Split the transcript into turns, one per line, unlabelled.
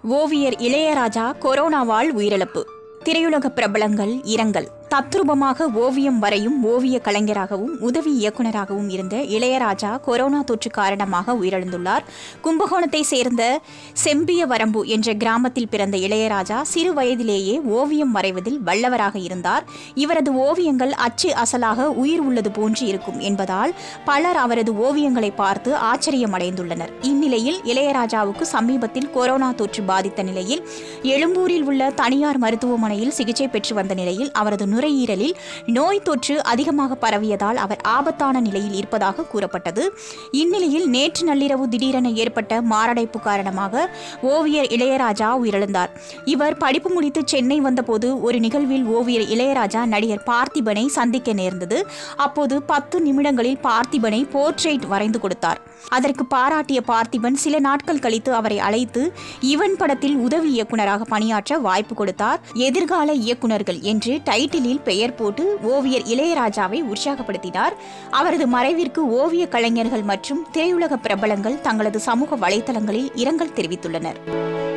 ஓவியர் இளையராஜா கொரோனாவால் உயிரிழப்பு திரையுலக பிரபலங்கள் இரங்கல் தத்ரூபமாக ஓவியம் வரையும் ஓவிய கலைஞராகவும் உதவி இயக்குநராகவும் இருந்த இளையராஜா கொரோனா தொற்று காரணமாக உயிரிழந்துள்ளார் கும்பகோணத்தை சேர்ந்த செம்பிய வரம்பு என்ற கிராமத்தில் பிறந்த இளையராஜா சிறு வயதிலேயே ஓவியம் வரைவதில் வல்லவராக இருந்தார் இவரது ஓவியங்கள் அச்சு அசலாக உயிர் உள்ளது போன்று இருக்கும் என்பதால் பலர் அவரது ஓவியங்களை பார்த்து ஆச்சரியமடைந்துள்ளனர் இந்நிலையில் இளையராஜாவுக்கு சமீபத்தில் கொரோனா தொற்று பாதித்த நிலையில் எழும்பூரில் உள்ள தனியார் மருத்துவமனையில் சிகிச்சை பெற்று வந்த நிலையில் அவரது நுரையீரலில் நோய் தொற்று அதிகமாக பரவியதால் அவர் ஆபத்தான நிலையில் இருப்பதாக கூறப்பட்டது இந்நிலையில் நேற்று நள்ளிரவு திடீரென ஏற்பட்ட மாரடைப்பு காரணமாக ஓவியர் இளையராஜா உயிரிழந்தார் இவர் படிப்பு முடித்து சென்னை வந்தபோது ஒரு நிகழ்வில் ஓவியர் இளையராஜா நடிகர் பார்த்திபனை சந்திக்க நேர்ந்தது அப்போது பத்து நிமிடங்களில் பார்த்திபனை போர்ட்ரேட் வரைந்து கொடுத்தார் அதற்கு பாராட்டிய பார்த்திபன் சில நாட்கள் கழித்து அவரை அழைத்து இவன் படத்தில் உதவி இயக்குனராக பணியாற்ற வாய்ப்பு கொடுத்தார் எதிர்கால இயக்குனர்கள் என்று டைட்டிலில் பெயர் போட்டு ஓவியர் இளையராஜாவை உற்சாகப்படுத்தினார் அவரது மறைவிற்கு ஓவிய கலைஞர்கள் மற்றும் திரையுலக பிரபலங்கள் தங்களது சமூக வலைதளங்களில் இரங்கல் தெரிவித்துள்ளனர்